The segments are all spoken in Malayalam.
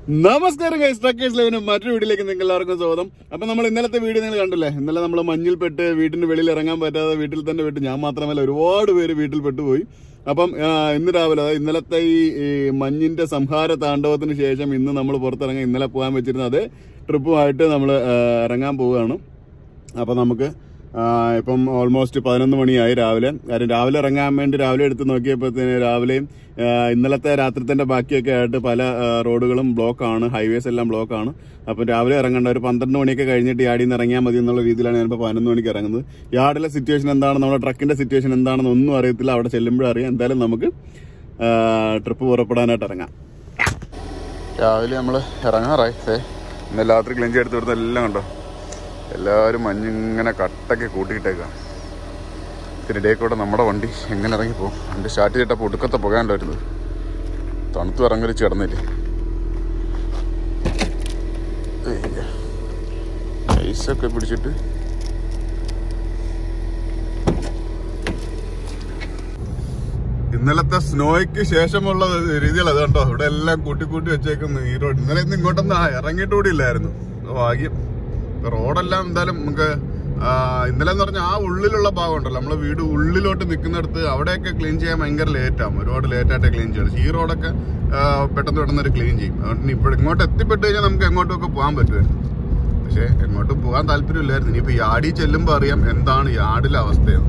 നമസ്കാരം ഗൈസ് ട്രക്കേഴ്സ് ലൈവിന് മറ്റൊരു വീട്ടിലേക്ക് നിങ്ങൾക്ക് എല്ലാവർക്കും സ്വാഗതം അപ്പൊ നമ്മൾ ഇന്നലത്തെ വീഡിയോ നിങ്ങൾ കണ്ടില്ലേ ഇന്നലെ നമ്മൾ മഞ്ഞിൽപ്പെട്ട് വീട്ടിന് വെളിയിൽ ഇറങ്ങാൻ പറ്റാതെ വീട്ടിൽ തന്നെ വിട്ട് ഞാൻ മാത്രമല്ല ഒരുപാട് പേര് വീട്ടിൽ പെട്ടുപോയി അപ്പം ആ, ഇന്ന് രാവിലെ അതായത് ഇന്നലത്തെ ഈ ഈ മഞ്ഞിന്റെ സംഹാര താണ്ഡവത്തിന് ശേഷം ഇന്ന് നമ്മൾ പുറത്തിറങ്ങാൻ ഇന്നലെ പോകാൻ വെച്ചിരുന്ന അതേ ട്രിപ്പുമായിട്ട് നമ്മൾ ഇറങ്ങാൻ പോവുകയാണ് അപ്പം നമുക്ക് ആ, ഇപ്പം ഓൾമോസ്റ്റ് പതിനൊന്ന് മണിയായി രാവിലെ കാര്യം രാവിലെ ഇറങ്ങാൻ വേണ്ടി രാവിലെ എടുത്ത് നോക്കിയപ്പോഴത്തേന് രാവിലെയും ആ, ഇന്നലത്തെ രാത്രിത്തിന്റെ ബാക്കിയൊക്കെ ആയിട്ട് പല ആ, റോഡുകളും ബ്ലോക്കാണ് ഹൈവേസ് എല്ലാം ബ്ലോക്കാണ് അപ്പം രാവിലെ ഇറങ്ങേണ്ട ഒരു പന്ത്രണ്ട് മണിയൊക്കെ കഴിഞ്ഞിട്ട് യാർഡിൽ നിന്ന് ഇറങ്ങിയാൽ മതി എന്നുള്ള രീതിയിലാണ് ഞാനിപ്പോൾ പതിനൊന്ന് മണിക്ക് ഇറങ്ങുന്നത് യാർഡിലെ സിറ്റുവേഷൻ എന്താണ് നമ്മുടെ ട്രക്കിന്റെ സിറ്റുവേഷൻ എന്താണെന്ന് ഒന്നും അറിയത്തില്ല അവിടെ ചെല്ലുമ്പോഴേ അറിയാം എന്തായാലും നമുക്ക് ട്രിപ്പ് പുറപ്പെടാനായിട്ട് ഇറങ്ങാം രാവിലെ നമ്മൾ ഇറങ്ങാറായി ഇന്ന് രാത്രി ക്ലഞ്ച് എടുത്ത് കൊടുത്ത എല്ലാം കണ്ടോ എല്ലാവരും മഞ്ഞിങ്ങനെ കട്ടൊക്കെ കൂട്ടിയിട്ടേക്കാം ഇതിനിടയിൽ കൂടെ നമ്മുടെ വണ്ടി എങ്ങനെ ഇറങ്ങി പോകും വണ്ടി സ്റ്റാർട്ട് ചെയ്തിട്ടപ്പോൾ ഒടുക്കത്തെ പുകയാണല്ലോ വരുന്നത് തണുത്ത് ഇറങ്ങലിച്ച് കിടന്നില്ലേ ഐസൊക്കെ പിടിച്ചിട്ട് ഇന്നലത്തെ സ്നോയ്ക്ക് ശേഷമുള്ള രീതികൾ അത് കണ്ടോ ഇവിടെ എല്ലാം കൂട്ടി കൂട്ടി വെച്ചേക്കുന്നു ഈ റോഡ് ഇന്നലെ ഇന്ന് ഇങ്ങോട്ടൊന്നും ആ ഇറങ്ങിയിട്ട് കൂടി ഇല്ലായിരുന്നു അത് ഭാഗ്യം ഇപ്പൊ റോഡെല്ലാം എന്തായാലും നമുക്ക് ആ, ഇന്നലെ എന്ന് പറഞ്ഞാൽ ആ ഉള്ളിലുള്ള ഭാഗം ഉണ്ടല്ലോ നമ്മളെ വീട് ഉള്ളിലോട്ട് നിൽക്കുന്നിടത്ത് അവിടെയൊക്കെ ക്ലീൻ ചെയ്യാൻ ഭയങ്കര ലേറ്റ് ആവും ഒരുപാട് ലേറ്റ് ആയിട്ട് ക്ലീൻ ചെയ്യണം ഈ റോഡൊക്കെ ആ, പെട്ടെന്ന് പെട്ടെന്ന് ഒരു ക്ലീൻ ചെയ്യും അതുകൊണ്ട് ഇപ്പോൾ ഇങ്ങോട്ട് എത്തിപ്പെട്ട് കഴിഞ്ഞാൽ നമുക്ക് എങ്ങോട്ടൊക്കെ പോകാൻ പറ്റുമായിരുന്നു പക്ഷേ എങ്ങോട്ടും പോകാൻ താല്പര്യമില്ലായിരുന്നു ഇനിയിപ്പോൾ യാർഡിൽ ചെല്ലുമ്പോൾ അറിയാം എന്താണ് യാർഡിലെ അവസ്ഥയെന്ന്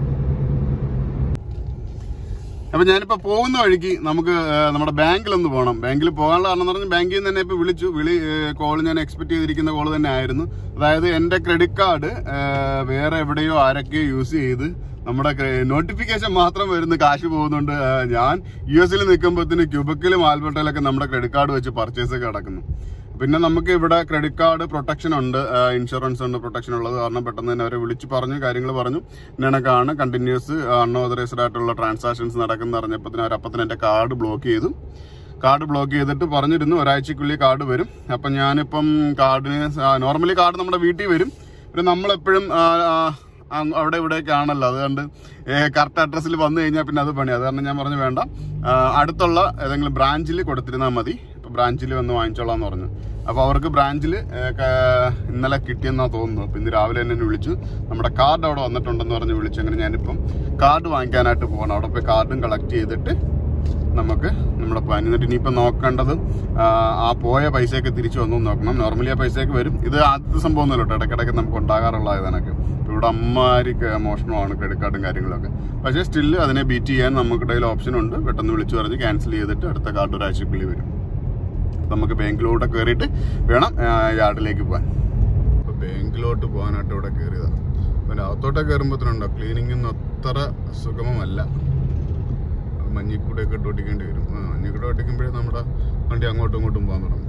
അപ്പൊ ഞാനിപ്പോ പോകുന്ന വഴിക്ക് നമുക്ക് ആ, നമ്മുടെ ബാങ്കിൽ ഒന്ന് പോകണം ബാങ്കിൽ പോകാനുള്ള കാരണം എന്ന് പറഞ്ഞാൽ ബാങ്കിൽ നിന്ന് തന്നെ ഇപ്പൊ വിളിച്ചു വിളി കോൾ ഞാൻ എക്സ്പെക്ട് ചെയ്തിരിക്കുന്ന കോൾ തന്നെ ആയിരുന്നു അതായത് എന്റെ ക്രെഡിറ്റ് കാർഡ് വേറെ എവിടെയോ ആരൊക്കെയോ യൂസ് ചെയ്ത് നമ്മുടെ നോട്ടിഫിക്കേഷൻ മാത്രം വരുന്ന കാശ് പോകുന്നുണ്ട് ആ, ഞാൻ യു എസിൽ നിൽക്കുമ്പോഴത്തേന് ക്യൂബക്കിലും ആൽബർട്ടയിലൊക്കെ നമ്മുടെ ക്രെഡിറ്റ് കാർഡ് വെച്ച് പർച്ചേസ് ഒക്കെ നടക്കുന്നു പിന്നെ നമുക്ക് ഇവിടെ ക്രെഡിറ്റ് കാർഡ് പ്രൊട്ടക്ഷൻ ഉണ്ട് ഇൻഷുറൻസ് ഉണ്ട് പ്രൊട്ടക്ഷൻ ഉള്ളത് കാരണം പെട്ടെന്ന് തന്നെ അവരെ വിളിച്ച് പറഞ്ഞു കാര്യങ്ങൾ പറഞ്ഞു നിനക്കാണ് കണ്ടിന്യൂസ് അൺഓതറൈസ്ഡ് ആയിട്ടുള്ള ട്രാൻസാക്ഷൻസ് നടക്കുന്ന അറിഞ്ഞപ്പോൾ അവർ അപ്പത്തിന് എൻ്റെ കാർഡ് ബ്ലോക്ക് ചെയ്തു കാർഡ് ബ്ലോക്ക് ചെയ്തിട്ട് പറഞ്ഞിരുന്നു ഒരാഴ്ചക്കുള്ളിൽ കാർഡ് വരും അപ്പം ഞാനിപ്പം കാർഡിന് നോർമലി കാർഡ് നമ്മുടെ വീട്ടിൽ വരും പിന്നെ നമ്മളെപ്പോഴും ആ, ആ, അങ് അവിടെ ഇവിടെയൊക്കെ ആണല്ലോ അതുകൊണ്ട് കറക്റ്റ് അഡ്രസ്സിൽ വന്നു കഴിഞ്ഞാൽ പിന്നെ അത് പണി അത് കാരണം ഞാൻ പറഞ്ഞു വേണ്ട ആ, അടുത്തുള്ള ഏതെങ്കിലും ബ്രാഞ്ചിൽ കൊടുത്തിരുന്നാൽ മതി ഇപ്പോൾ ബ്രാഞ്ചിൽ വന്ന് വാങ്ങിച്ചോളാം എന്ന് പറഞ്ഞു അപ്പോൾ അവർക്ക് ബ്രാഞ്ചിൽ ഇന്നലെ കിട്ടിയെന്നാ തോന്നുന്നു അപ്പം ഇന്ന് രാവിലെ തന്നെ എന്നെ വിളിച്ചു നമ്മുടെ കാർഡ് അവിടെ വന്നിട്ടുണ്ടെന്ന് പറഞ്ഞ് വിളിച്ചു അങ്ങനെ ഞാനിപ്പം കാർഡ് വാങ്ങിക്കാനായിട്ട് പോകണം അവിടെ പോയി കാർഡും കളക്ട് ചെയ്തിട്ട് നമുക്ക് നമ്മുടെ പ്ലാൻ എന്നിട്ട് ഇനിയിപ്പോൾ നോക്കേണ്ടത് ആ, ആ പോയ പൈസയൊക്കെ തിരിച്ചു വന്നു എന്ന് നോക്കണം നോർമലി ആ പൈസയൊക്കെ വരും ഇത് ആദ്യത്തെ സംഭവം ഒന്നുമല്ല കേട്ടോ ഇടയ്ക്കിടയ്ക്ക് നമുക്ക് ഉണ്ടാകാറുള്ള ഇതൊക്കെ ഇപ്പോൾ ഇവിടെ അമ്മമാർക്ക് മോഷണമാണ് ക്രെഡിറ്റ് കാർഡും കാര്യങ്ങളൊക്കെ പക്ഷേ സ്റ്റില്ല് അതിനെ ബീറ്റ് ചെയ്യാൻ നമുക്ക് ഇടയിൽ ഓപ്ഷൻ ഉണ്ട് പെട്ടെന്ന് വിളിച്ചു പറഞ്ഞ് ക്യാൻസൽ ചെയ്തിട്ട് അടുത്ത കാർഡ് ഒരാഴ്ചക്കുള്ളിൽ വരും അപ്പൊ നമുക്ക് ബാങ്കിലോട്ട് കയറിയിട്ട് വേണം ആ, യാർഡിലേക്ക് പോകാൻ അപ്പോൾ ബാങ്കിലോട്ട് പോകാനായിട്ട് ഇവിടെ കയറിയതാണ് പിന്നെ അകത്തോട്ട് കയറുമ്പോഴത്തേനുണ്ടോ ക്ലീനിങ് ഒന്നും അത്ര സുഗമമല്ല മഞ്ഞിക്കൂടെയൊക്കെ ഇട്ട് ഒട്ടിക്കേണ്ടി വരും ആ മഞ്ഞിക്കൂടെ ഒട്ടിക്കുമ്പോഴേ നമ്മുടെ വണ്ടി അങ്ങോട്ടും ഇങ്ങോട്ടും പോകാൻ തുടങ്ങും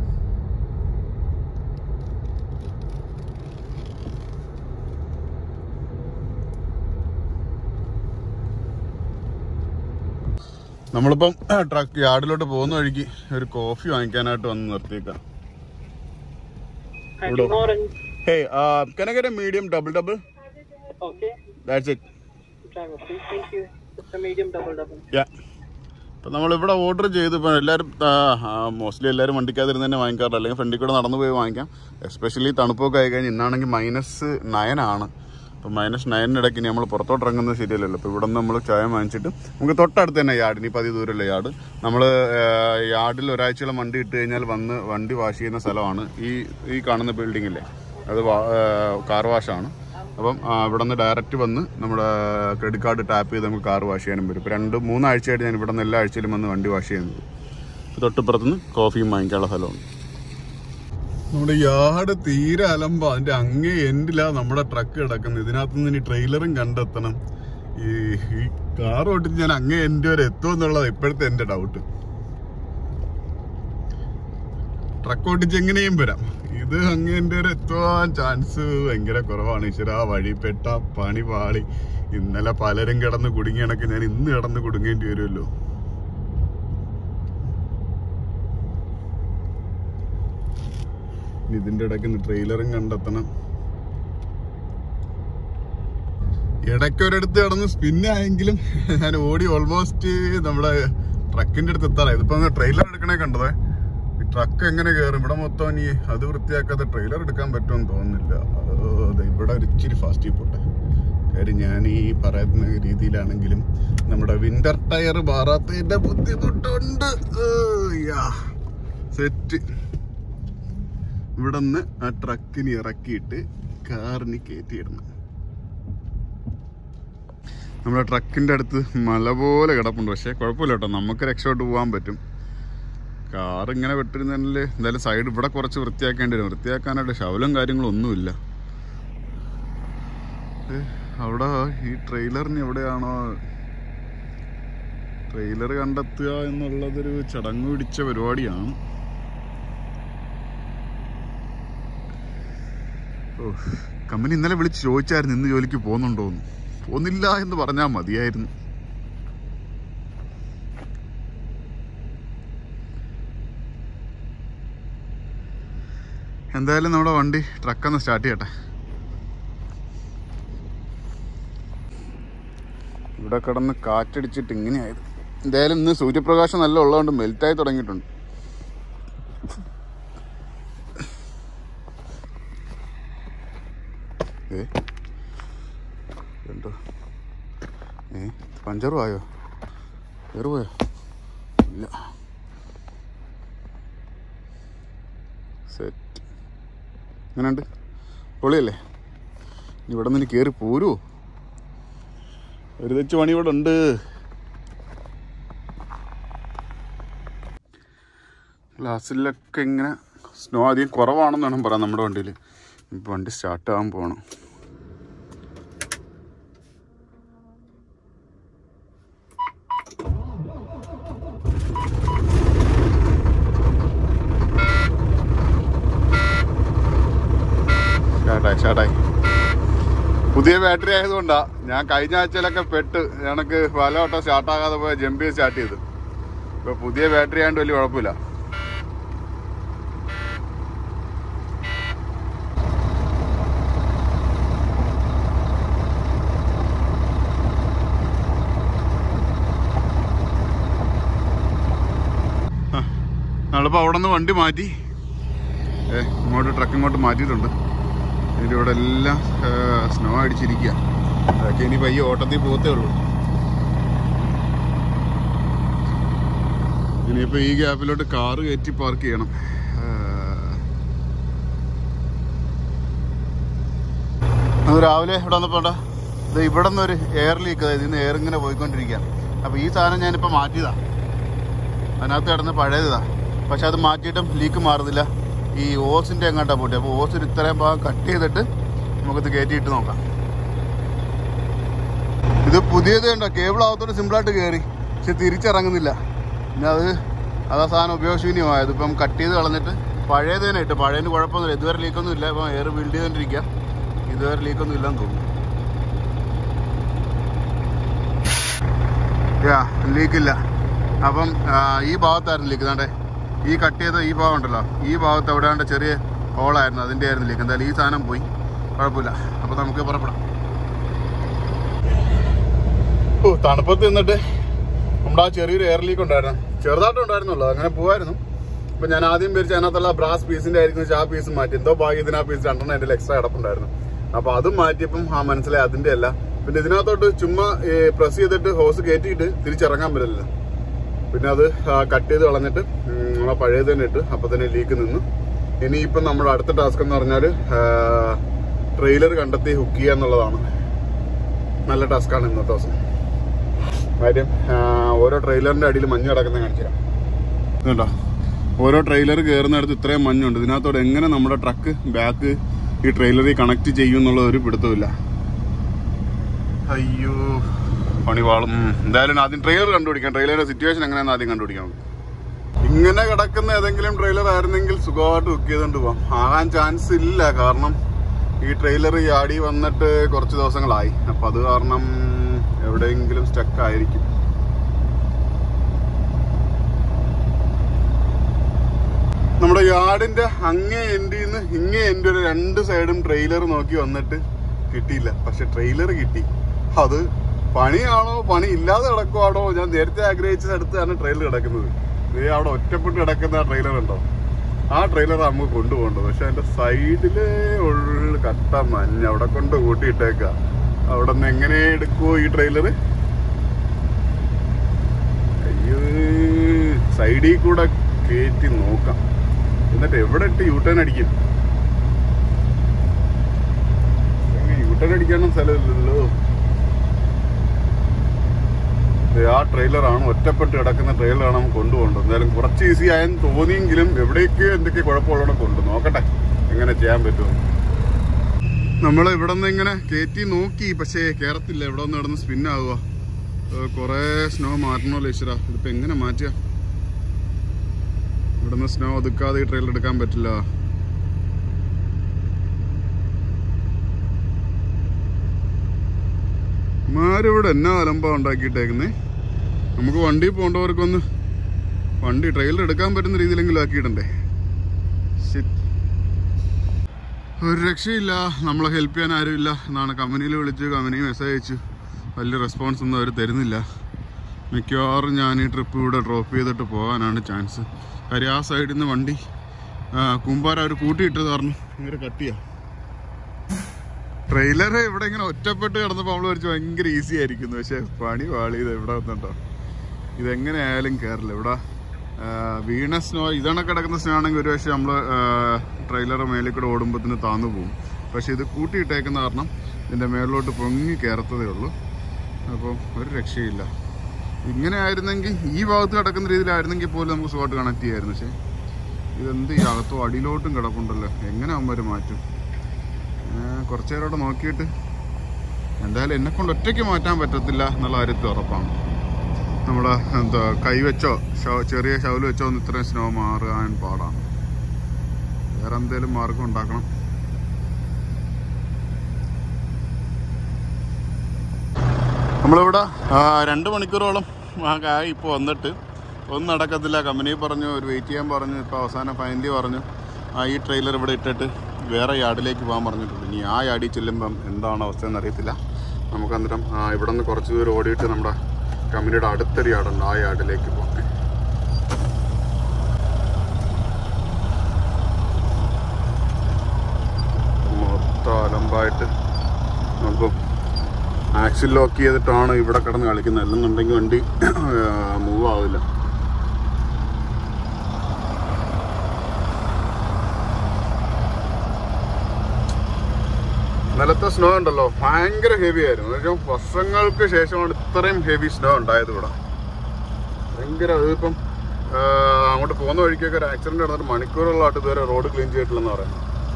നമ്മളിപ്പം ട്രക്ക് യാർഡിലോട്ട് പോകുന്ന വഴിക്ക് ഒരു കോഫി വാങ്ങിക്കാനായിട്ട് വന്ന് നിർത്തിയേക്കാം Hi, Udo. Good morning. Hey can I get a medium double double Okay. That's it Driver, please. Thank you. Just a medium double double. Yeah ഇപ്പം നമ്മളിവിടെ ഓർഡർ ചെയ്ത് ഇപ്പം എല്ലാവരും മോസ്റ്റ്ലി എല്ലാവരും വണ്ടിക്കകത്തിരുന്ന് തന്നെ വാങ്ങിക്കാറില്ല അല്ലെങ്കിൽ ഫ്രണ്ടിൽ കൂടെ നടന്നു പോയി വാങ്ങിക്കാം എസ്പെഷ്യലി തണുപ്പൊക്കെ ആയി കഴിഞ്ഞാൽ ഇന്നാണെങ്കിൽ മൈനസ് നയനാണ് അപ്പം മൈനസ് നയനിടയ്ക്ക് ഇനി നമ്മൾ പുറത്തോട്ട് ഇറങ്ങുന്നത് ശരിയല്ലല്ലോ അപ്പോൾ ഇവിടെ നിന്ന് നമ്മൾ ചായ വാങ്ങിച്ചിട്ട് നമുക്ക് തൊട്ടടുത്ത് തന്നെ യാർഡ് ഇനി പതി ദൂരമല്ല യാർഡ് നമ്മൾ യാർഡിൽ ഒരാഴ്ചയോളം വണ്ടി ഇട്ട് കഴിഞ്ഞാൽ വന്ന് വണ്ടി വാഷ് ചെയ്യുന്ന സ്ഥലമാണ് ഈ ഈ കാണുന്ന ബിൽഡിങ്ങില്ലേ അത് കാർ വാഷാണ് അപ്പം ആ, ഇവിടെ നിന്ന് ഡയറക്റ്റ് വന്ന് നമ്മുടെ ക്രെഡിറ്റ് കാർഡ് ടാപ്പ് ചെയ്ത് നമുക്ക് കാർ വാഷ് ചെയ്യാനും വരും ഇപ്പോൾ രണ്ട് മൂന്നാഴ്ചയായിട്ട് ഞാൻ ഇവിടെ നിന്ന് എല്ലാ ആഴ്ചയിലും വന്ന് വണ്ടി വാഷ് ചെയ്യുന്നത് ഇപ്പോൾ തൊട്ടിപ്പുറത്തുനിന്ന് കോഫിയും വാങ്ങിക്കാനുള്ള സ്ഥലമാണ് നമ്മുടെ യാർഡ് തീരെ അലമ്പ അതിന്റെ അങ്ങേ എൻഡിലാ നമ്മുടെ ട്രക്ക് കിടക്കുന്നത് ഇതിനകത്ത് നിന്ന് ഇനി ട്രെയിലറും കണ്ടെത്തണം ഈ ഈ കാർ ഓട്ടിച്ച് ഞാൻ അങ്ങേ എൻഡ് വരെ എത്തുമെന്നുള്ളത് ഇപ്പോഴത്തെ എന്റെ ഡൗട്ട് ട്രക്ക് ഓട്ടിച്ച് എങ്ങനെയും വരാം ഇത് അങ്ങേ എൻഡ് വരെ എത്തുവാൻ ചാൻസ് ഭയങ്കര കുറവാണ് ഈശ്വര ആ വഴി പെട്ട പണി പാളി ഇന്നലെ പലരും കിടന്ന് കുടുങ്ങിയ കണക്ക് ഞാൻ ഇന്ന് കിടന്ന് കുടുങ്ങേണ്ടി വരുമല്ലോ ഇനി ഇതിന്റെ ഇടയ്ക്ക് ട്രെയിലറും കണ്ടെത്തണം ഇടയ്ക്ക് ഒരിടത്ത് കിടന്ന് സ്പിന്നായെങ്കിലും ഞാൻ ഓടി ഓൾമോസ്റ്റ് നമ്മുടെ ട്രക്കിന്റെ അടുത്ത് എത്താറായി ഇതിപ്പോ ട്രെയിലർ എടുക്കണേ കണ്ടതേ ട്രക്ക് എങ്ങനെ കയറും ഇവിടെ മൊത്തം ഇനി അത് വൃത്തിയാക്കാതെ ട്രെയിലർ എടുക്കാൻ പറ്റുമെന്ന് തോന്നുന്നില്ല ഓ, ദേ ഇവിടെ ഒരു ഇച്ചിരി ഫാസ്റ്റ് പോട്ടെ കാര്യം ഞാൻ ഈ പറയുന്ന രീതിയിലാണെങ്കിലും നമ്മുടെ വിന്റർ ടയർ മാറാത്തതിന്റെ ബുദ്ധിമുട്ടുണ്ട് സെറ്റ് ഇവിടെ നിന്ന് ആ ട്രക്കിന് ഇറക്കിയിട്ട് കാറിന് കയറ്റിയിടണം നമ്മുടെ ട്രക്കിന്റെ അടുത്ത് മല പോലെ കിടപ്പുണ്ട് പക്ഷേ കുഴപ്പമില്ല കേട്ടോ നമുക്ക് രക്ഷപ്പെട്ട് പോകാൻ പറ്റും കാർ ഇങ്ങനെ വെട്ടിരുന്നതിൽ എന്തായാലും സൈഡ് ഇവിടെ കുറച്ച് വൃത്തിയാക്കേണ്ടി വരും വൃത്തിയാക്കാനായിട്ട് ശവലം കാര്യങ്ങളും ഒന്നുമില്ല ഏ, അവിടെ ഈ ട്രെയിലറിന് എവിടെയാണോ ട്രെയിലർ കണ്ടെത്തുക എന്നുള്ളതൊരു ചടങ്ങ് പിടിച്ച പരിപാടിയാണ് ഓ കമ്പനി ഇന്നലെ വിളിച്ച് ചോദിച്ചായിരുന്നു ഇന്ന് ജോലിക്ക് പോകുന്നുണ്ടോന്ന് പോകുന്നില്ല എന്ന് പറഞ്ഞാൽ മതിയായിരുന്നു എന്തായാലും നമ്മുടെ വണ്ടി ട്രക്കൊന്ന് സ്റ്റാർട്ട് ചെയ്യട്ടെ ഇവിടെ കിടന്ന് കാറ്റടിച്ചിട്ട് ഇങ്ങനെയായത് എന്തായാലും ഇന്ന് സൂര്യപ്രകാശം നല്ല ഉള്ളതുകൊണ്ട് മെൽറ്റായി തുടങ്ങിയിട്ടുണ്ട് ഏ എന്തോ ഏ പഞ്ചറും ആയോ കയറുപോയോ ഇല്ല സെറ്റ് എങ്ങനെയുണ്ട് പൊളിയല്ലേ ഇനി ഇവിടെ നിന്ന് കയറി പോരുമോ ഒരു തെച്ച് പണി ഇവിടെ ഉണ്ട് ഗ്ലാസ്സിലൊക്കെ ഇങ്ങനെ സ്നോ അധികം കുറവാണെന്ന് വേണം പറയാം നമ്മുടെ വണ്ടിയിൽ ഇപ്പം വണ്ടി സ്റ്റാർട്ട് ആകാൻ പോകണം സ്റ്റാർട്ടായി സ്റ്റാർട്ടായി പുതിയ ബാറ്ററി ആയതുകൊണ്ടാ ഞാൻ കഴിഞ്ഞ ആഴ്ചയിലൊക്കെ പെട്ട് ഞങ്ങൾക്ക് പല വട്ടം സ്റ്റാർട്ടാകാതെ പോയ ജമ്പി സ്റ്റാർട്ട് ചെയ്ത് ഇപ്പൊ പുതിയ ബാറ്ററി ആയതുകൊണ്ട് വലിയ കുഴപ്പമില്ല ആ, നമ്മളിപ്പോ അവിടെ നിന്ന് വണ്ടി മാറ്റി ഏ, ഇങ്ങോട്ട് ട്രക്ക് ഇങ്ങോട്ട് മാറ്റിയിട്ടുണ്ട് ഇതിൻ്റെ ഇവിടെ എല്ലാം സ്നോ അടിച്ചിരിക്കുക അതൊക്കെ ഇനി പയ്യെ ഓട്ടത്തിൽ പോകത്തേ ഉള്ളൂ ഇനിയിപ്പോൾ ഈ ഗ്യാപ്പിലോട്ട് കാറ് കയറ്റി പാർക്ക് ചെയ്യണം ആ. അത് രാവിലെ ഇവിടെ വന്നപ്പോൾ ഇത് ഇവിടെ നിന്ന് ഒരു എയർ ലീക്ക് അതായത് ഇന്ന് എയർ ഇങ്ങനെ പോയിക്കൊണ്ടിരിക്കുക അപ്പോൾ ഈ സാധനം ഞാനിപ്പോൾ മാറ്റിയതാ അതിനകത്ത് കിടന്ന് പഴയതാ പക്ഷെ അത് മാറ്റിയിട്ടും ലീക്ക് മാറുന്നില്ല ഈ ഓസിന്റെ എങ്ങോട്ടാ പോട്ടെ അപ്പോൾ ഓസിന് ഇത്രയും ഭാഗം കട്ട് ചെയ്തിട്ട് നമുക്കിത് കയറ്റിയിട്ട് നോക്കാം ഇത് പുതിയത് ഉണ്ടോ കേബിൾ ആകത്തോട് സിമ്പിളായിട്ട് കയറി പക്ഷെ തിരിച്ചിറങ്ങുന്നില്ല പിന്നെ അത് അതാ സാധനം ഉപയോഗശൂന്യമായത് ഇപ്പം കട്ട് ചെയ്ത് കളഞ്ഞിട്ട് പഴയത് തന്നെ ഇട്ട് പഴയതിന് കുഴപ്പമൊന്നുമില്ല ഇതുവരെ ലീക്കൊന്നും ഇല്ല ഇപ്പം എയർ ബിൽഡ് ചെയ്തുകൊണ്ടിരിക്കുക ഇതുവരെ ലീക്കൊന്നും ഇല്ലെന്ന് തോന്നുന്നു യാ ലീക്കില്ല അപ്പം ആ, ഈ ഭാഗത്തായിരുന്നു ലീക്ക് ദാണ്ടേ ഈ കട്ട് ചെയ്ത ഈ ഭാഗം ഉണ്ടല്ലോ ഈ ഭാഗത്ത് എവിടെയാണ്ട് ചെറിയ ഹോളായിരുന്നു അതിൻ്റെ ആയിരുന്നു ലീക്ക് എന്തായാലും ഈ സാധനം പോയി കുഴപ്പമില്ല അപ്പം നമുക്ക് പുറപ്പെടാം ഓ തണുപ്പത്ത് നിന്നിട്ട് നമ്മുടെ ആ ചെറിയൊരു എയർ ലീക്ക് ഉണ്ടായിരുന്നു ചെറുതായിട്ട് ഉണ്ടായിരുന്നുള്ളൂ അങ്ങനെ പോവായിരുന്നു അപ്പൊ ഞാൻ ആദ്യം വിചാരിച്ച അതിനകത്തുള്ള ബ്രാസ് പീസിന്റെ ആയിരിക്കും വെച്ചാൽ ആ പീസ് മാറ്റി എന്തോ ഭാഗ്യത്തിന് ആ പീസ് രണ്ടെണ്ണം എൻ്റെ എക്സ്ട്രാ കിടപ്പുണ്ടായിരുന്നു അപ്പൊ അതും മാറ്റിയപ്പം ആ മനസ്സിലായി അതിന്റെ അല്ല പിന്നെ ഇതിനകത്തോട്ട് ചുമ്മാ പ്രസ് ചെയ്തിട്ട് ഹോസ് കയറ്റിയിട്ട് തിരിച്ചിറങ്ങാൻ പറ്റില്ല പിന്നെ അത് കട്ട് ചെയ്ത് കളഞ്ഞിട്ട് ഉം, നമ്മളെ പഴയത് തന്നെ ഇട്ട് അപ്പൊ തന്നെ ലീക്ക് നിന്നു ഇനിയിപ്പം നമ്മുടെ അടുത്ത ടാസ്ക് എന്ന് പറഞ്ഞാൽ ട്രെയിലർ കണ്ടെത്തി ഹുക്ക് ചെയ്യുക എന്നുള്ളതാണ് നല്ല ടാസ്ക്കാണ് ഇന്നത്തെ ദിവസം കാര്യം ആ, ഓരോ ട്രെയിലറിന്റെ അടിയിൽ മഞ്ഞ് കിടക്കുന്ന കാണിച്ചു തരാം ഇതുണ്ടോ ഓരോ ട്രെയിലർ കയറുന്നിടത്ത് ഇത്രയും മഞ്ഞുണ്ട് ഇതിനകത്തോടെ എങ്ങനെ നമ്മുടെ ട്രക്ക് ബാക്ക് ഈ ട്രെയിലറിൽ കണക്ട് ചെയ്യും എന്നുള്ള ഒരു പിടുത്തമില്ല അയ്യോ പണിവാളും ഉം. എന്തായാലും ആദ്യം ട്രെയിലർ കണ്ടുപിടിക്കാം ട്രെയിലറിന്റെ സിറ്റുവേഷൻ എങ്ങനെയാണെന്ന് ആദ്യം കണ്ടുപിടിക്കാം നമുക്ക്. ഇങ്ങനെ കിടക്കുന്ന ഏതെങ്കിലും ട്രെയിലർ ആയിരുന്നെങ്കിൽ സുഖമായിട്ട് ബുക്ക് ചെയ്തുകൊണ്ട് പോവാം ആകാൻ ചാൻസ് ഇല്ല കാരണം ഈ ട്രെയിലർ യാടി വന്നിട്ട് കുറച്ച് ദിവസങ്ങളായി അപ്പൊ അത് കാരണം എവിടെയെങ്കിലും സ്റ്റക്ക് ആയിരിക്കും നമ്മുടെ യാർഡിന്റെ അങ്ങേ എൻഡിൽ നിന്ന് ഇങ്ങേ എൻഡ് വരെ രണ്ട് സൈഡും ട്രെയിലർ നോക്കി വന്നിട്ട് കിട്ടിയില്ല പക്ഷെ ട്രെയിലർ കിട്ടി അത് പണിയാണോ പണി ഇല്ലാതെ കിടക്കുവാണോ ഞാൻ നേരത്തെ ആഗ്രഹിച്ച സ്ഥലത്താണ് ട്രെയിലർ കിടക്കുന്നത് ദേ അവിടെ ഒറ്റപ്പെട്ട് കിടക്കുന്ന ആ ട്രെയിലർ ഉണ്ടോ ആ ട്രെയിലർ നമുക്ക് കൊണ്ടുപോകേണ്ടത് പക്ഷെ അതിന്റെ സൈഡില് ഉള്ള കട്ട മഞ്ഞ് അവിടെ കൊണ്ട് കൂട്ടിയിട്ടേക്ക അവിടെ നിന്ന് എങ്ങനെ എടുക്കുവോ ഈ ട്രെയിലർ അയ്യോ സൈഡിൽ കൂടെ കയറ്റി നോക്കാം എന്നിട്ട് എവിടെ ഇട്ട് യൂട്ടേൺ അടിക്കും യൂട്ടേൺ അടിക്കാനും സ്ഥലമില്ലല്ലോ ദേ ആ ട്രെയിലറാണ് ഒറ്റപ്പെട്ട് കിടക്കുന്ന ട്രെയിലറാണ് നമുക്ക് കൊണ്ടുപോകേണ്ടത് എന്തായാലും കുറച്ച് ഈസി ആയെന്ന് തോന്നിയെങ്കിലും എവിടേക്ക് എന്തൊക്കെ കുഴപ്പമുള്ളവിടെ കൊണ്ട് നോക്കട്ടെ എങ്ങനെ ചെയ്യാൻ പറ്റുമോ നമ്മൾ ഇവിടെ നിന്ന് ഇങ്ങനെ കയറ്റി നോക്കി പക്ഷേ കയറത്തില്ല ഇവിടെ നിന്ന് കിടന്ന് സ്പിൻ ആവുക കുറേ സ്നോ മാറ്റണമല്ലോ ഈശ്വര ഇതിപ്പോ എങ്ങനെ മാറ്റിയ ഇവിടെ നിന്ന് സ്നോ ഒതുക്കാതെ ഈ ട്രെയിലർ എടുക്കാൻ പറ്റില്ല മാരിവിടെ എന്നാ അലമ്പ ഉണ്ടാക്കിയിട്ടേക്കുന്നേ നമുക്ക് വണ്ടി പോകേണ്ടവർക്കൊന്ന് വണ്ടി ട്രെയിലർ എടുക്കാൻ പറ്റുന്ന രീതിയിലെങ്കിലും ആക്കിയിടണ്ടേ Shit. ഒരു രക്ഷയില്ല നമ്മളെ ഹെൽപ്പ് ചെയ്യാൻ ആരുമില്ല എന്നാണ് കമ്പനിയിൽ വിളിച്ച് കമ്പനി മെസ്സേജ് അയച്ചു വലിയ റെസ്പോൺസ് ഒന്നും അവർ തരുന്നില്ല മിക്കവാറും ഞാൻ ഈ ട്രിപ്പ് ഇവിടെ ഡ്രോപ്പ് ചെയ്തിട്ട് പോകാനാണ് ചാൻസ് കാര്യം ആ സൈഡിൽ നിന്ന് വണ്ടി കുമ്പാര അവർ കൂട്ടിയിട്ടത് കാരണം ഭയങ്കര കട്ടിയാ ട്രെയിലർ ഇവിടെ ഇങ്ങനെ ഒറ്റപ്പെട്ട് കിടന്നപ്പോൾ നമ്മൾ വിളിച്ച് ഭയങ്കര ഈസി ആയിരിക്കുന്നു പക്ഷെ പണി വാളി ഇത് ഇവിടെ വന്നിട്ടോ ഇതെങ്ങനെ ആയാലും കയറില്ല ഇവിടെ ആ, വീണ സ്നോ ഇതാണ് കിടക്കുന്ന സ്നോ ആണെങ്കിൽ ഒരു പക്ഷേ നമ്മൾ ട്രെയിലർ മേലിൽ കൂടെ ഓടുമ്പോഴത്തിന് താന്നു പോകും പക്ഷെ ഇത് കൂട്ടിയിട്ടേക്കുന്ന കാരണം ഇതിൻ്റെ മേളിലോട്ട് പൊങ്ങി കയറത്തതേ ഉള്ളൂ അപ്പോൾ ഒരു രക്ഷയില്ല ഇങ്ങനെ ആയിരുന്നെങ്കിൽ ഈ ഭാഗത്ത് കിടക്കുന്ന രീതിയിലായിരുന്നെങ്കിൽ പോലും നമുക്ക് സുഖമായിട്ട് കണക്ട് ചെയ്യായിരുന്നു പക്ഷേ ഇതെന്ത് ഈ അകത്തോ അടിയിലോട്ടും കിടപ്പുണ്ടല്ലോ എങ്ങനെ അവന്മാർ മാറ്റും കുറച്ചു നേരം അവിടെ നോക്കിയിട്ട് എന്തായാലും എന്നെ കൊണ്ട് ഒറ്റയ്ക്ക് മാറ്റാൻ പറ്റത്തില്ല എന്നുള്ള കാര്യത്തിൽ ഉറപ്പാണ് നമ്മുടെ എന്താ കൈവച്ചോ ഷോ- ചെറിയ ഷവല് വെച്ചോ ഒന്ന് ഇത്രയും സ്നോ മാറാൻ പാടാണ് വേറെ എന്തേലും മാർഗം ഉണ്ടാക്കണം നമ്മളിവിടെ ആ, രണ്ട് മണിക്കൂറോളം ആയി ഇപ്പോൾ വന്നിട്ട് ഒന്നും നടക്കത്തില്ല കമ്പനി പറഞ്ഞു ഒരു വെയിറ്റ് ചെയ്യാൻ പറഞ്ഞു ഇപ്പോൾ അവസാനം ഫൈനലി പറഞ്ഞു ആ ഈ ട്രെയിലർ ഇവിടെ ഇട്ടിട്ട് വേറെ യാർഡിലേക്ക് പോകാൻ പറഞ്ഞിട്ടുണ്ട് ഇനി ആ യാർഡിൽ ചെല്ലുമ്പം എന്താണ് അവസ്ഥ എന്നറിയത്തില്ല നമുക്ക് അന്നേരം ആ, ഇവിടെ നിന്ന് കുറച്ച് ദൂരം ഓടിയിട്ട് നമ്മുടെ കമ്പനിയുടെ അടുത്തൊരു യാർഡുണ്ട് ആ യാർഡിലേക്ക് പോകാം മൊത്തം അലമ്പായിട്ട് നമുക്ക് ആക്സിൽ ലോക്ക് ചെയ്തിട്ടാണ് ഇവിടെ കിടന്ന് കളിക്കുന്നത് അല്ലെന്നുണ്ടെങ്കിൽ വണ്ടി മൂവ് ആവില്ല നിലത്തെ സ്നോ ഉണ്ടല്ലോ ഭയങ്കര ഹെവി ആയിരുന്നു എന്നുവെച്ചാൽ വർഷങ്ങൾക്ക് ശേഷമാണ് ഇത്രയും ഹെവി സ്നോ ഉണ്ടായത് ഇവിടെ ഭയങ്കര അതിപ്പം ആ, അങ്ങോട്ട് പോകുന്ന വഴിക്കൊക്കെ ഒരു ആക്സിഡന്റ് നടന്നിട്ട് മണിക്കൂറുകളായിട്ട് ഇതുവരെ റോഡ് ക്ലീൻ ചെയ്തിട്ടില്ലെന്ന് പറയുന്നത്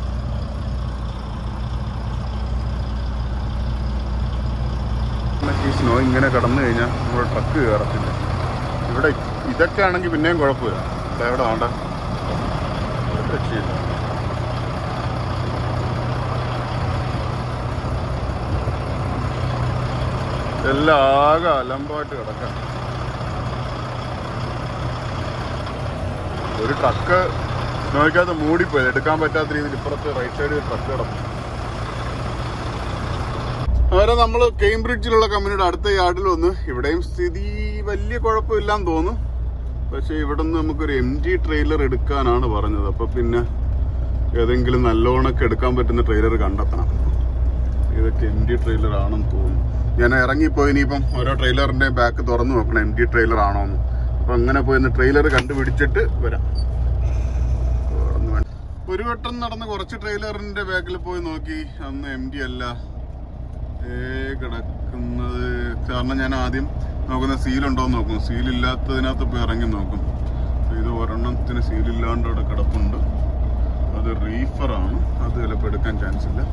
ഈ സ്നോ ഇങ്ങനെ കടന്നു കഴിഞ്ഞാൽ നമ്മുടെ ട്രക്ക് കയറത്തില്ല ഇവിടെ ഇതൊക്കെ ആണെങ്കിൽ പിന്നെയും കുഴപ്പമില്ല ദാ ഇവിടെ വേണ്ട ഒരു രക്ഷയില്ല എല്ലാം ആകെ അലമ്പായിട്ട് കിടക്കാം ഒരു ട്രക്ക് സ്നോയ്ക്കകത്ത് മൂടിപ്പോയത് എടുക്കാൻ പറ്റാത്ത രീതിയിൽ ഇപ്പുറത്ത് റൈറ്റ് സൈഡിൽ ട്രക്ക് കിടക്കും അവരെ നമ്മൾ കേംബ്രിഡ്ജിലുള്ള കമ്പനിയുടെ അടുത്ത യാർഡിൽ വന്ന് ഇവിടെയും സ്ഥിതി വലിയ കുഴപ്പമില്ലാന്ന് തോന്നുന്നു പക്ഷെ ഇവിടെ നിന്ന് നമുക്കൊരു എം ജി ട്രെയിലർ എടുക്കാനാണ് പറഞ്ഞത് അപ്പൊ പിന്നെ ഏതെങ്കിലും നല്ലോണൊക്കെ എടുക്കാൻ പറ്റുന്ന ട്രെയിലർ കണ്ടെത്തണം ഇതൊക്കെ എം ഡി ട്രെയിലർ ആണെന്ന് തോന്നുന്നു ഞാൻ ഇറങ്ങിപ്പോയി ഇനിയിപ്പം ഓരോ ട്രെയിലറിന്റെ ബാക്ക് തുറന്നു നോക്കണം എം ഡി ട്രെയിലർ ആണോ എന്ന് അപ്പൊ അങ്ങനെ പോയി ഒന്ന് ട്രെയിലർ കണ്ടുപിടിച്ചിട്ട് വരാം തുറന്ന് വേ- ഒരു വട്ടം നടന്ന് കുറച്ച് ട്രെയിലറിന്റെ ബാക്കിൽ പോയി നോക്കി അന്ന് എം ഡി അല്ല ഏ കിടക്കുന്നത് കാരണം ഞാൻ ആദ്യം നോക്കുന്ന സീലുണ്ടോ എന്ന് നോക്കും സീലില്ലാത്തതിനകത്ത് പോയി ഇറങ്ങി നോക്കും ഇത് ഒരെണ്ണത്തിന് സീലില്ലാണ്ട് അവിടെ കിടപ്പുണ്ട് അത് റീഫറാണ് അത് ചിലപ്പോൾ എടുക്കാൻ ചാൻസ് ഇല്ല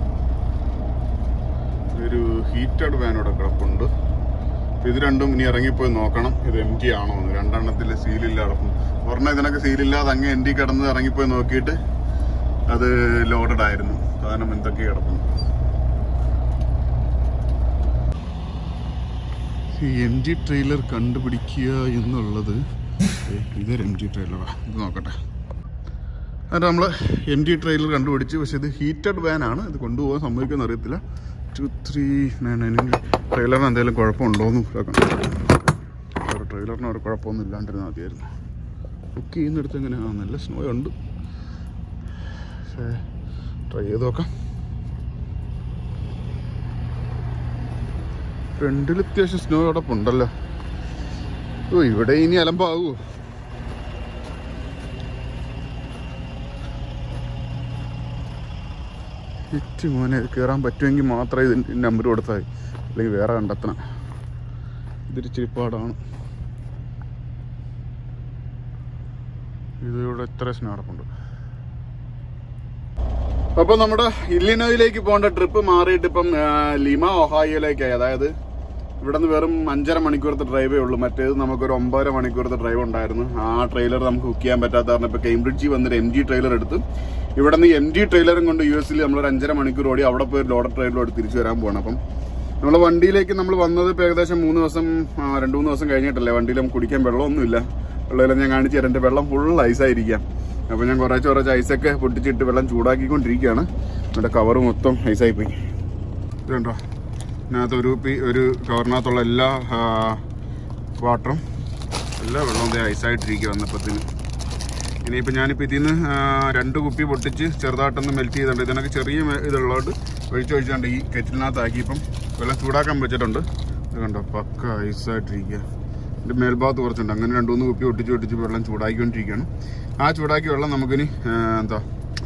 ഒരു ഹീറ്റഡ് വാൻ അവിടെ കിടപ്പുണ്ട് ഇത് രണ്ടും ഇനി ഇറങ്ങിപ്പോയി നോക്കണം ഇത് എം ടി ആണോ എന്ന് രണ്ടെണ്ണത്തിൽ സീലില്ല കിടപ്പും ഒരെണ്ണം ഇതിനൊക്കെ സീലില്ലാതെ അങ്ങ് എം ടി കിടന്ന് ഇറങ്ങിപ്പോയി നോക്കിയിട്ട് അത് ലോഡഡ് ആയിരുന്നു സാധനം എന്തൊക്കെ കിടപ്പുണ്ട് ഈ എം ജി ട്രെയിലർ കണ്ടുപിടിക്കുക എന്നുള്ളത് ഏ, ഇതൊരു എം ജി ട്രെയിലറാ ഇത് നോക്കട്ടെ അത് നമ്മൾ എം ജി ട്രെയിലർ കണ്ടുപിടിച്ചു പക്ഷെ ഇത് ഹീറ്റഡ് വാൻ ആണ് ഇത് കൊണ്ടുപോകാൻ സമ്മതിക്കുമെന്ന് അറിയത്തില്ല ടു ത്രീ നയൻ നയൻ ട്രെയിലറിന് എന്തെങ്കിലും കുഴപ്പമുണ്ടോ എന്ന് നോക്കണം ട്രെയിലറിന് ഒരു കുഴപ്പമൊന്നും ഇല്ലാണ്ടിരുന്നാൽ മതിയായിരുന്നു ബുക്ക് ചെയ്യുന്നിടത്ത് എങ്ങനെ ആ നല്ല സ്നോ ഉണ്ട് പക്ഷേ ട്രൈ ചെയ്ത് നോക്കാം ഫ്രണ്ടിൽ അത്യാവശ്യം സ്നോ അവിടെ ഉണ്ടല്ലോ ഓ ഇവിടെ ഇനി അലമ്പാവോ ഹിറ്റ് മോനെ കയറാൻ പറ്റുമെങ്കിൽ മാത്രമേ ഇതിൻ്റെ നമ്പർ കൊടുത്താൽ മതി അല്ലെങ്കിൽ വേറെ കണ്ടെത്തണം ഇതൊരു ചിരിപ്പാടാണ് ഇതിവിടെ എത്ര സ്നോ നടപ്പുണ്ട് അപ്പൊ നമ്മുടെ ഇല്ലിനോയിലേക്ക് പോകേണ്ട ട്രിപ്പ് മാറിയിട്ട് ഇപ്പം ആ, ലിമ ഒഹായിയിലേക്കായി അതായത് ഇവിടെ നിന്ന് വെറും അഞ്ചര മണിക്കൂറത്തെ ഡ്രൈവേ ഉള്ളൂ മറ്റേത് നമുക്കൊരു ഒമ്പതര മണിക്കൂറത്തെ ഡ്രൈവ് ഉണ്ടായിരുന്നു ആ ട്രെയിലർ നമുക്ക് ബുക്ക് ചെയ്യാൻ പറ്റാത്ത കാരണം ഇപ്പൊ കേംബ്രിഡ്ജിൽ വന്നിട്ട് എം ജി ട്രെയിലർ എടുത്ത് ഇവിടെ നിന്ന് എം ജി ട്രെയിലറും കൊണ്ട് യു എസിൽ നമ്മളൊരു അഞ്ചര മണിക്കൂർ ഓടി അവിടെ പോയി ലോഡർ ട്രെയിലറോട് തിരിച്ചു വരാൻ പോകണം അപ്പം നമ്മളെ വണ്ടിയിലേക്ക് നമ്മൾ വന്നത് ഇപ്പൊ ഏകദേശം മൂന്ന് ദിവസം ആ, രണ്ട് മൂന്ന് ദിവസം കഴിഞ്ഞിട്ടല്ലേ വണ്ടിയിൽ നമുക്ക് കുടിക്കാൻ വെള്ളമൊന്നുമില്ല വെള്ളമെല്ലാം ഞാൻ കാണിച്ചു തരാം എൻ്റെ വെള്ളം ഫുൾ ഐസായിരിക്കാം അപ്പോൾ ഞാൻ കുറച്ച് കുറച്ച് ഐസൊക്കെ പൊട്ടിച്ചിട്ട് വെള്ളം ചൂടാക്കിക്കൊണ്ടിരിക്കുകയാണ് എൻ്റെ കവർ മൊത്തം ഐസായി പോയി ഇതുണ്ടോ ഇതിനകത്ത് ഒരു പി ഒരു കവറിനകത്തുള്ള എല്ലാ ആ, വാട്ടറും എല്ലാ വെള്ളവും ദേ ഐസായിട്ടിരിക്കുക വന്നപ്പത്തിന് ഇനിയിപ്പോൾ ഞാനിപ്പോൾ ഇതിൽ നിന്ന് ആ, രണ്ട് കുപ്പി പൊട്ടിച്ച് ചെറുതായിട്ടൊന്ന് മെൽറ്റ് ചെയ്തിട്ടുണ്ട് ഇതിനൊക്കെ ചെറിയ മെ- ഇതുള്ളതുകൊണ്ട് ഒഴിച്ച് ഒഴിച്ചുകൊണ്ട് ഈ കെറ്റിലിനകത്താക്കി ഇപ്പം വെള്ളം ചൂടാക്കാൻ വെച്ചിട്ടുണ്ട് ഇത് കണ്ടോ പക്ക ഐസായിട്ടിരിക്കുക ഇതിൻ്റെ മേൽഭാഗത്ത് കുറച്ചുണ്ട് അങ്ങനെ രണ്ട് മൂന്ന് കുപ്പി ഒട്ടിച്ച് ഒട്ടിച്ച് വെള്ളം ചൂടാക്കിക്കൊണ്ടിരിക്കുകയാണ് ആ ചൂടാക്കിയ വെള്ളം നമുക്കിനി ആ, എന്താ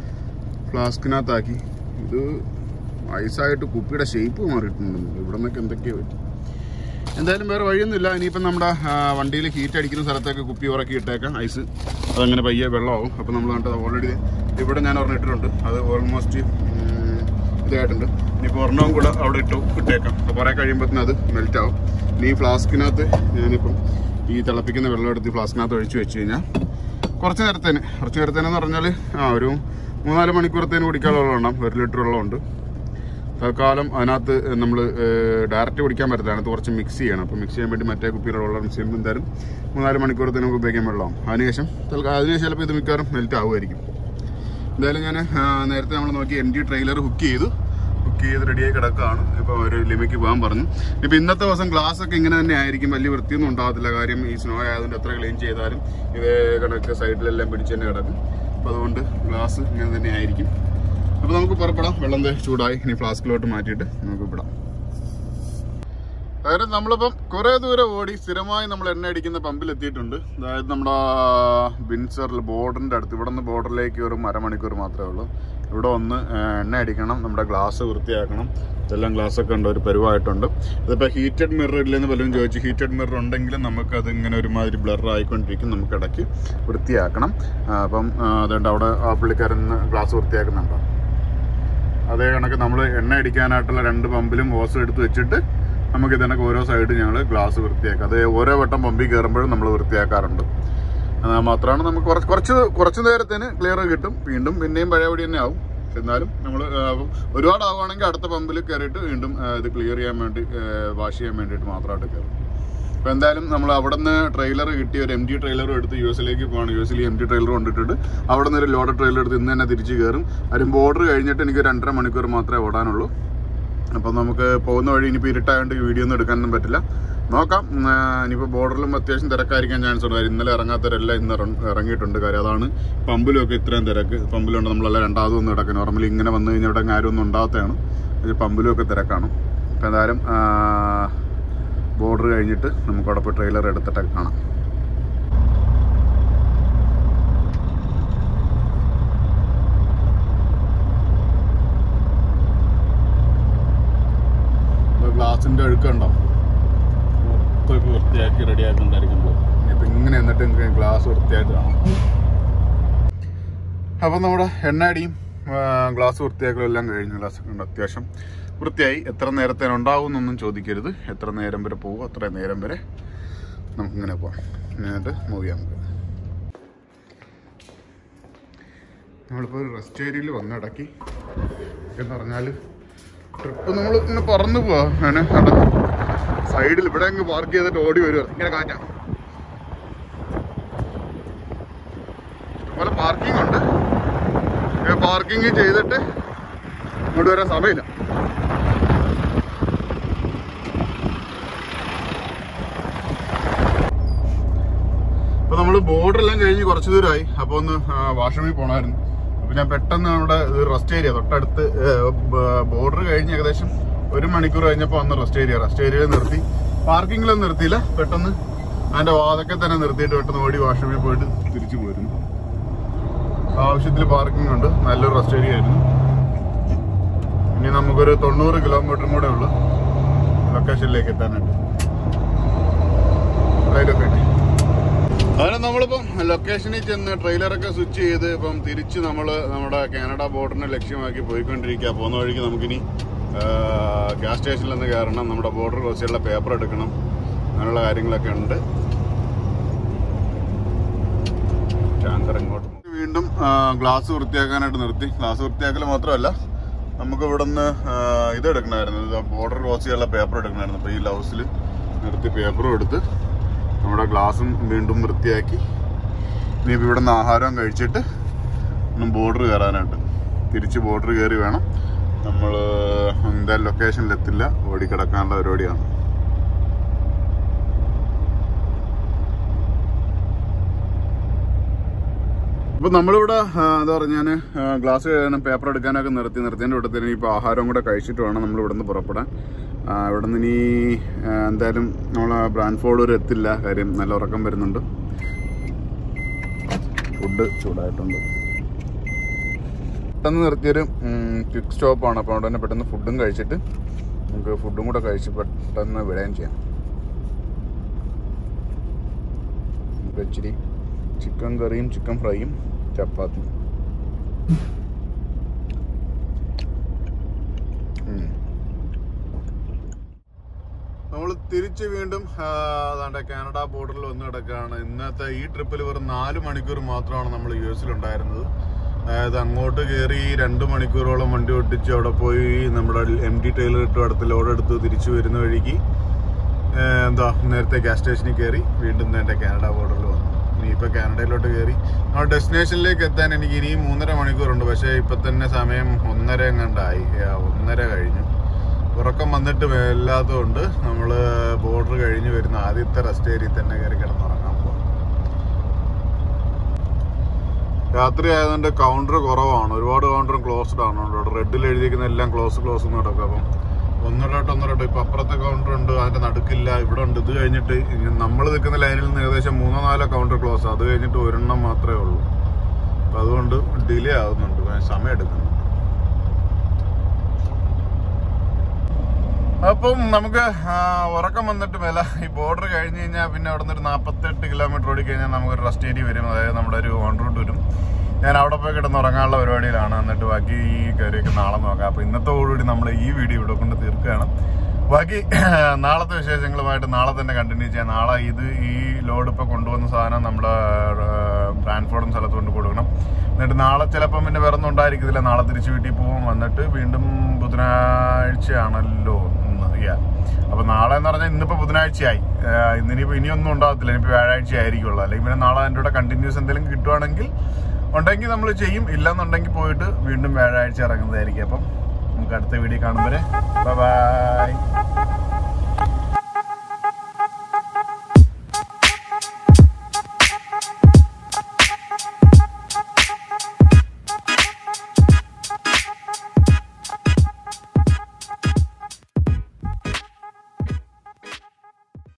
ഫ്ലാസ്കിനകത്താക്കി ഇത് ഐസായിട്ട് കുപ്പിയുടെ ഷേപ്പ് മാറിയിട്ടുണ്ട് ഇവിടെ നിന്നൊക്കെ എന്തൊക്കെയോ പറ്റി എന്തായാലും വേറെ വഴിയൊന്നുമില്ല ഇനിയിപ്പം നമ്മുടെ വണ്ടിയിൽ ഹീറ്റ് അടിക്കുന്ന സ്ഥലത്തൊക്കെ കുപ്പി ഉറക്കി ഇട്ടേക്കാം ഐസ് അതങ്ങനെ പയ്യെ വെള്ളമാവും അപ്പം നമ്മൾ കണ്ടത് ഓൾറെഡി ഇവിടെ ഞാൻ ഒരെണ്ണം ഇട്ടിട്ടുണ്ട് അത് ഓൾമോസ്റ്റ് ഇതായിട്ടുണ്ട് ഇനിയിപ്പോൾ ഒരെണ്ണവും കൂടെ അവിടെ ഇട്ടു ഇട്ടേക്കാം അപ്പോൾ കുറേ കഴിയുമ്പോഴത്തേനും അത് മെൽറ്റ് ആവും ഇനി ഈ ഫ്ലാസ്കിനകത്ത് ഞാനിപ്പം ഈ തിളപ്പിക്കുന്ന വെള്ളം എടുത്ത് ഫ്ലാസ്കിനകത്ത് ഒഴിച്ച് വെച്ച് കഴിഞ്ഞാൽ കുറച്ച് നേരത്തേന് കുറച്ച് നേരത്തേനെന്ന് പറഞ്ഞാൽ ആ ഒരു മൂന്നാല് മണിക്കൂറത്തേന് കുടിക്കാനുള്ള വെള്ളം ഉണ്ടാവും ഒരു ലിറ്റർ വെള്ളമുണ്ട് തൽക്കാലം അതിനകത്ത് നമ്മൾ ഡയറക്റ്റ് കുടിക്കാൻ പറ്റില്ല അതിനകത്ത് കുറച്ച് മിക്സ് ചെയ്യണം അപ്പോൾ മിക്സ് ചെയ്യാൻ വേണ്ടി മറ്റേ കുപ്പിയിലുള്ള വെള്ളം മിക്സ് ചെയ്യുമ്പോൾ എന്തായാലും മൂന്നാല് മണിക്കൂറത്തേന് നമുക്ക് ഉപയോഗിക്കാൻ വെള്ളമാവും അതിനുശേഷം തൽക്കാലം അതിനുശേഷം ചിലപ്പോൾ ഇത് മിക്കവാറും മെൽറ്റ് ആവുമായിരിക്കും എന്തായാലും ഞാൻ നേരത്തെ നമ്മൾ നോക്കി എം ജി ട്രെയിലർ ഹുക്ക് ചെയ്തു ഹുക്ക് ചെയ്ത് റെഡിയായി കിടക്കുകയാണ് ഇപ്പോൾ ഒരു ലിമിക്ക് പോകാൻ പറഞ്ഞു ഇപ്പോൾ ഇന്നത്തെ ദിവസം ഗ്ലാസ് ഒക്കെ ഇങ്ങനെ തന്നെ ആയിരിക്കും വലിയ വൃത്തിയൊന്നും ഉണ്ടാകത്തില്ല കാര്യം ഈ സ്നോ ആയതുകൊണ്ട് എത്ര ക്ലീൻ ചെയ്താലും ഇതേ കണക്ക് സൈഡിലെല്ലാം പിടിച്ച് തന്നെ കിടക്കും അപ്പോൾ അതുകൊണ്ട് ഗ്ലാസ് ഇങ്ങനെ തന്നെ ആയിരിക്കും അപ്പോൾ നമുക്ക് പുറപ്പെടാം വെള്ളം ദേ ചൂടായി ഇനി ഫ്ലാസ്കിലോട്ട് മാറ്റിയിട്ട് നമുക്ക് വിടാം അതായത് നമ്മളിപ്പം കുറേ ദൂരം ഓടി സ്ഥിരമായി നമ്മൾ എണ്ണ അടിക്കുന്ന പമ്പിൽ എത്തിയിട്ടുണ്ട് അതായത് നമ്മുടെ ബിൻസറിൽ ബോർഡറിൻ്റെ അടുത്ത് ഇവിടെ നിന്ന് ബോർഡറിലേക്ക് ഒരു അരമണിക്കൂർ മാത്രമേ ഉള്ളൂ ഇവിടെ ഒന്ന് ആ, എണ്ണ അടിക്കണം നമ്മുടെ ഗ്ലാസ് വൃത്തിയാക്കണം ഇതെല്ലാം ഗ്ലാസ് ഒക്കെ ഉണ്ട് ഒരു പരുവായിട്ടുണ്ട് ഇതിപ്പോൾ ഹീറ്റഡ് മിറർ ഇല്ലെന്ന് പലരും ചോദിച്ചു ഹീറ്റഡ് മിറർ ഉണ്ടെങ്കിലും നമുക്കത് ഇങ്ങനെ ഒരുമാതിരി ബ്ലർ ആയിക്കൊണ്ടിരിക്കും നമുക്ക് ഇടയ്ക്ക് വൃത്തിയാക്കണം ആ, അപ്പം ആ, അതുകൊണ്ട് അവിടെ ആ പുള്ളിക്കാരൻ ഗ്ലാസ് വൃത്തിയാക്കുന്നുണ്ടോ അതേ കണക്ക് നമ്മൾ എണ്ണ അടിക്കാനായിട്ടുള്ള രണ്ട് പമ്പിലും ഓസ് എടുത്ത് വെച്ചിട്ട് നമുക്ക് ഇതിനൊക്കെ ഓരോ സൈഡ് ഞങ്ങൾ ഗ്ലാസ് വൃത്തിയാക്കാം അത് ഓരോ വട്ടം പമ്പിൽ കയറുമ്പോഴും നമ്മൾ വൃത്തിയാക്കാറുണ്ട് അത് മാത്രമാണ് നമുക്ക് കുറച്ച് കുറച്ച് കുറച്ച് നേരത്തിന് ക്ലിയർ കിട്ടും വീണ്ടും പിന്നെയും പഴയപടി തന്നെ ആവും പക്ഷെ എന്നാലും നമ്മൾ ഒരുപാട് ആവുകയാണെങ്കിൽ അടുത്ത പമ്പിൽ കയറിയിട്ട് വീണ്ടും ആ, ഇത് ക്ലിയർ ചെയ്യാൻ വേണ്ടി വാഷ് ചെയ്യാൻ വേണ്ടിയിട്ട് മാത്രമായിട്ട് കയറും അപ്പോൾ എന്തായാലും നമ്മൾ അവിടെ നിന്ന് ട്രെയിലർ കിട്ടി ഒരു എം ജി ട്രെയിലറും എടുത്ത് യു എസിലേക്ക് പോകണം യു എസിൽ എം ജി ട്രെയിലർ കൊണ്ടിട്ടിട്ട് അവിടെ നിന്ന് ഒരു ലോഡ് ട്രെയിലർ എടുത്ത് ഇന്ന് തന്നെ തിരിച്ച് കയറും അതിന് ബോർഡർ കഴിഞ്ഞിട്ട് എനിക്ക് ഒരു രണ്ടര മണിക്കൂർ മാത്രമേ ഓടാനുള്ളൂ അപ്പം നമുക്ക് പോകുന്ന വഴി ഇനിയിപ്പോൾ ഇരുട്ടായതുകൊണ്ട് വീഡിയോ ഒന്നും എടുക്കാനൊന്നും പറ്റില്ല നോക്കാം ഉം, ആ, ഇനിയിപ്പോൾ ബോർഡറിലും അത്യാവശ്യം തിരക്കായിരിക്കാൻ ചാൻസ് ഉണ്ട് കാര്യം ഇന്നലെ ഇറങ്ങാത്തവരെല്ലാം ഇന്ന് ഇറ- ഇറങ്ങിയിട്ടുണ്ട് കാര്യം അതാണ് പമ്പിലൊക്കെ ഇത്രയും തിരക്ക് പമ്പിലുണ്ട് നമ്മളെല്ലാം രണ്ടാമതും ഒന്ന് കിടക്കും നോർമലി ഇങ്ങനെ വന്നു കഴിഞ്ഞാൽ ഇവിടെ ആരും ഒന്നും ഉണ്ടാകത്തതാണ് ഇത് പമ്പിലുമൊക്കെ തിരക്കാണ് അപ്പം എന്തായാലും ബോർഡർ കഴിഞ്ഞിട്ട് നമുക്ക് അവിടെ പോയി ട്രെയിലർ എടുത്തിട്ടൊക്കെ കാണാം ഗ്ലാസിന്റെ അഴുക്കുണ്ടോ മൊത്തം വൃത്തിയാക്കി റെഡിയാക്കുന്നുണ്ടായിരിക്കുമ്പോൾ ഇപ്പം ഇങ്ങനെ എന്നിട്ട് എനിക്ക് ഗ്ലാസ് വൃത്തിയായിട്ട് കാണാം അപ്പം നമ്മുടെ എണ്ണയടിയും ഗ്ലാസ് വൃത്തിയാക്കലും എല്ലാം കഴിഞ്ഞു ഗ്ലാസ് ഉണ്ട് അത്യാവശ്യം വൃത്തിയായി എത്ര നേരത്തേന് ഉണ്ടാവും എന്നൊന്നും ചോദിക്കരുത് എത്ര നേരം വരെ പോകും അത്ര നേരം വരെ നമുക്കിങ്ങനെ പോവാം എന്നിട്ട് മൂവ് ചെയ്യാം നമുക്ക് നമ്മളിപ്പോൾ ഒരു റെസ്റ്റ് ഏരിയയിൽ വന്നിടക്കി എന്ന് പറഞ്ഞാൽ ട്രിപ്പ് നമ്മൾ ഇങ്ങനെ പറന്നു പോവാ അങ്ങനെ സൈഡിൽ ഇവിടെ അങ്ങ് പാർക്ക് ചെയ്തിട്ട് ഓടി വരുക ഇങ്ങനെ കാറ്റാ ഇതുപോലെ പാർക്കിംഗ് ഉണ്ട് പാർക്കിംഗ് ചെയ്തിട്ട് ഇങ്ങോട്ട് വരാൻ സമയമില്ല ഇപ്പൊ നമ്മൾ ബോർഡർ എല്ലാം കഴിഞ്ഞ് കുറച്ച് ദൂരമായി അപ്പൊ ഒന്ന് വാഷ്റൂമിൽ പോണായിരുന്നു അപ്പൊ ഞാൻ പെട്ടെന്ന് നമ്മുടെ റെസ്റ്റ് ഏരിയ തൊട്ടടുത്ത് ബോർഡർ കഴിഞ്ഞ് ഏകദേശം ഒരു മണിക്കൂർ കഴിഞ്ഞപ്പോ വന്ന് റെസ്റ്റ് ഏരിയ റെസ്റ്റ് ഏരിയയിൽ നിർത്തി പാർക്കിങ്ങിലൊന്നും നിർത്തിയില്ല പെട്ടെന്ന് അതിന്റെ വാതൊക്കെ തന്നെ നിർത്തിയിട്ട് പെട്ടെന്ന് ഓടി വാഷ്റൂമിൽ പോയിട്ട് തിരിച്ചു പോയിരുന്നു ആവശ്യത്തിൽ പാർക്കിംഗ് ഉണ്ട് നല്ലൊരു റെസ്റ്റ് ഏരിയ ആയിരുന്നു ഇനി നമുക്കൊരു തൊണ്ണൂറ് കിലോമീറ്ററും കൂടെ ഉള്ളു ലൊക്കേഷനിലേക്ക് എത്താനായിട്ട് Right, okay. അങ്ങനെ നമ്മളിപ്പം ലൊക്കേഷനിൽ ചെന്ന് ട്രെയിലറൊക്കെ സ്വിച്ച് ചെയ്ത് ഇപ്പം തിരിച്ച് നമ്മൾ നമ്മുടെ കാനഡ ബോർഡറിനെ ലക്ഷ്യമാക്കി പോയിക്കൊണ്ടിരിക്കുക പോകുന്ന വഴിക്ക് നമുക്കിനി ഗ്യാസ് സ്റ്റേഷനിൽ നിന്ന് കയറണം നമ്മുടെ ബോർഡർ കുറച്ചുള്ള പേപ്പർ എടുക്കണം അങ്ങനെയുള്ള കാര്യങ്ങളൊക്കെ ഉണ്ട് ടാങ്കർ ഇങ്ങോട്ട് വീണ്ടും ഗ്ലാസ് വൃത്തിയാക്കാനായിട്ട് നിർത്തി ഗ്ലാസ് വൃത്തിയാക്കൽ മാത്രമല്ല നമുക്ക് ഇവിടുന്ന് ഇത് എടുക്കണമായിരുന്നു ബോർഡർ ക്രോസ് ചെയ്യാനുള്ള പേപ്പർ എടുക്കണമായിരുന്നു അപ്പോൾ ഈ ലൗസിൽ നിർത്തി പേപ്പറും എടുത്ത് നമ്മുടെ ഗ്ലാസും വീണ്ടും വൃത്തിയാക്കി ഇനിയിപ്പോൾ ഇവിടുന്ന് ആഹാരം കഴിച്ചിട്ട് ബോർഡർ കയറാനായിട്ട് തിരിച്ച് ബോർഡർ കയറി വേണം നമ്മൾ എന്തായാലും ലൊക്കേഷനിലെത്തില്ല ഓടിക്കിടക്കാനുള്ള പരിപാടിയാണ് ഇപ്പൊ നമ്മളിവിടെ ആ, എന്താ പറയുക ഞാൻ ഗ്ലാസ് കഴുകാനും പേപ്പർ എടുക്കാനൊക്കെ നിർത്തി നിർത്തിയതിന്റെ ഇവിടെ തന്നെ ഇപ്പൊ ആഹാരം കൂടെ കഴിച്ചിട്ട് വേണം നമ്മൾ ഇവിടുന്ന് പുറപ്പെടാൻ ആ, ഇവിടുന്ന് ഇനി ആ, എന്തായാലും നമ്മൾ ബ്രാൻഡ്ഫോർഡ് വരെ എത്തില്ല കാര്യം നല്ല ഉറക്കം വരുന്നുണ്ട് ഫുഡ് ചൂടായിട്ടുണ്ട് പെട്ടെന്ന് നിർത്തിയൊരു ക്വിക്ക് സ്റ്റോപ്പാണ് അപ്പോൾ അവിടെ തന്നെ പെട്ടെന്ന് ഫുഡും കഴിച്ചിട്ട് നമുക്ക് ഫുഡും കൂടെ കഴിച്ച് പെട്ടെന്ന് വിടുകയും ചെയ്യാം നമുക്ക് ഇച്ചിരി ചിക്കൻ കറിയും ചിക്കൻ ഫ്രൈയും ചപ്പാത്തിയും നമ്മൾ തിരിച്ച് വീണ്ടും ആ, അതാണ്ട് കാനഡ ബോർഡറിൽ വന്ന് കിടക്കുകയാണ് ഇന്നത്തെ ഈ ട്രിപ്പിൽ വെറും നാല് മണിക്കൂർ മാത്രമാണ് നമ്മൾ യു എസിലുണ്ടായിരുന്നത് അതായത് അങ്ങോട്ട് കയറി രണ്ട് മണിക്കൂറോളം വണ്ടി ഒട്ടിച്ച് അവിടെ പോയി നമ്മുടെ എം ഡി ടൈലർ ഇട്ട് അടുത്ത് ലോഡ് എടുത്ത് തിരിച്ചു വരുന്ന വഴിക്ക് ഏഹ് എന്താ നേരത്തെ ഗ്യാസ് സ്റ്റേഷനിൽ കയറി വീണ്ടും നേരെ കാനഡ ബോർഡറിൽ വന്നു ഇനി ഇപ്പൊ കാനഡയിലോട്ട് കയറി നമ്മുടെ ഡെസ്റ്റിനേഷനിലേക്ക് എത്താൻ എനിക്ക് ഇനിയും മൂന്നര മണിക്കൂറുണ്ട് പക്ഷേ ഇപ്പൊ തന്നെ സമയം ഒന്നര എങ്ങാണ്ടായി ആ, ഒന്നര കഴിഞ്ഞു ഉറക്കം വന്നിട്ട് വല്ലാത്തതുകൊണ്ട് നമ്മൾ ബോർഡർ കഴിഞ്ഞ് വരുന്ന ആദ്യത്തെ റെസ്റ്റ് ഏരിയയിൽ തന്നെ കയറി കിടന്നുറങ്ങാൻ പോകും രാത്രി ആയതുകൊണ്ട് കൗണ്ടർ കുറവാണ് ഒരുപാട് കൗണ്ടറും ക്ലോസ്ഡ് ആണ് ഇവിടെ റെഡിൽ എഴുതിയിരിക്കുന്ന എല്ലാം ക്ലോസ് ക്ലോസ് എന്ന് കിടക്കും അപ്പം ഒന്നിടോട്ട് ഒന്നിടോട്ട് ഇപ്പൊ അപ്പുറത്തെ കൗണ്ടർ ഉണ്ട് അതിന്റെ നടുക്കില്ല ഇവിടെ ഉണ്ട് ഇത് കഴിഞ്ഞിട്ട് നമ്മൾ നിൽക്കുന്ന ലൈനിൽ നിന്ന് ഏകദേശം മൂന്നോ നാലോ കൗണ്ടർ ക്ലോസ് അത് കഴിഞ്ഞിട്ട് ഒരെണ്ണം മാത്രമേ ഉള്ളൂ അപ്പൊ അതുകൊണ്ട് ഡിലേ ആകുന്നുണ്ട് സമയം എടുക്കുന്നുണ്ട് അപ്പം നമുക്ക് ആ, ഉറക്കം വന്നിട്ട് മേല ഈ ബോർഡർ കഴിഞ്ഞ് കഴിഞ്ഞാൽ പിന്നെ അവിടെ നിന്ന് ഒരു നാൽപ്പത്തെട്ട് കിലോമീറ്റർ ഓടി കഴിഞ്ഞാൽ നമുക്കൊരു റെസ്റ്റ് ഏരിയ വരും അതായത് നമ്മുടെ ഒരു ഓൺ റൂട്ട് വരും ഞാൻ അവിടെ പോയി കിടന്ന് ഉറങ്ങാനുള്ള പരിപാടിയിലാണ് എന്നിട്ട് ബാക്കി ഈ കയറിയൊക്കെ നാളെ നോക്കാം അപ്പൊ ഇന്നത്തോടുകൂടി നമ്മൾ ഈ വീഡിയോ ഇവിടെ കൊണ്ട് തീർക്കുകയാണ് ബാക്കി നാളത്തെ വിശേഷങ്ങളുമായിട്ട് നാളെ തന്നെ കണ്ടിന്യൂ ചെയ്യാം നാളെ ഇത് ഈ ലോഡ് ഇപ്പോൾ കൊണ്ടുവന്ന സാധനം നമ്മുടെ ബ്രാൻഫോർഡും സ്ഥലത്ത് കൊണ്ട് കൊടുക്കണം എന്നിട്ട് നാളെ ചിലപ്പം പിന്നെ വേറെ ഒന്നും ഉണ്ടായിരിക്കത്തില്ല നാളെ തിരിച്ച് വീട്ടിൽ പോകും വന്നിട്ട് വീണ്ടും ബുധനാഴ്ചയാണല്ലോ ഇന്ന് yeah. അപ്പൊ നാളെ എന്ന് പറഞ്ഞാൽ ഇന്നിപ്പോ ബുധനാഴ്ചയായി ആഹ് ഇന്നിനിപ്പോ ഇനിയൊന്നും ഉണ്ടാകത്തില്ല ഇനിയിപ്പോ വ്യാഴാഴ്ച ആയിരിക്കുള്ളൂ അല്ലെങ്കിൽ പിന്നെ നാളെ അതിൻ്റെ കൂടെ കണ്ടിന്യൂസ് എന്തെങ്കിലും കിട്ടുവാണെങ്കിൽ ഉണ്ടെങ്കിൽ നമ്മൾ ചെയ്യും ഇല്ലെന്നുണ്ടെങ്കിൽ പോയിട്ട് വീണ്ടും വ്യാഴാഴ്ച ഇറങ്ങുന്നതായിരിക്കും അപ്പം നമുക്ക് അടുത്ത വീഡിയോ കാണുമ്പോൾ ബൈ